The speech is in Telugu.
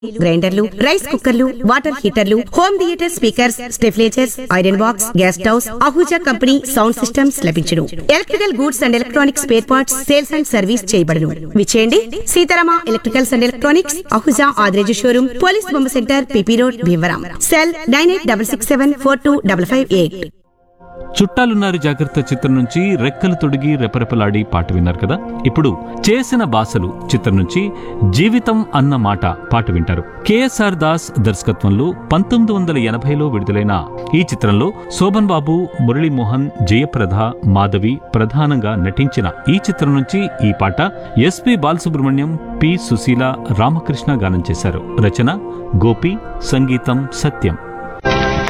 గ్రైండర్లు రైస్ కుక్కర్లు వాటర్ హీటర్లు హోమ్ థియేటర్ స్పీకర్స్ స్టెఫ్లేచర్స్ iron box gas stoves Ahuja company sound systems లభించును electrical goods and electronics spare parts sales and service చేయబడును విచేయండి Seetharama electricals and electronics Ahuja Adireju showroom police బొమ్మ centre PP road Bhimavaram cell nine eight double six seven four two double five eight చుట్టాలున్నారు జాగ్రత్త చిత్రం నుంచి రెక్కలు తొడిగి రెపరెపలాడి పాట విన్నారు కదా ఇప్పుడు చేసిన బాసలు చిత్రం నుంచి జీవితం అన్న మాట పాట వింటారు కేఎస్ఆర్ దాస్ దర్శకత్వంలో పంతొమ్మిది వందల ఎనభైలో విడుదలైన ఈ చిత్రంలో శోభన్ బాబు మురళీమోహన్ జయప్రద మాధవి ప్రధానంగా నటించిన ఈ చిత్రం నుంచి ఈ పాట ఎస్పి బాలసుబ్రహ్మణ్యం పి సుశీల రామకృష్ణ గానం చేశారు రచన గోపి సంగీతం సత్యం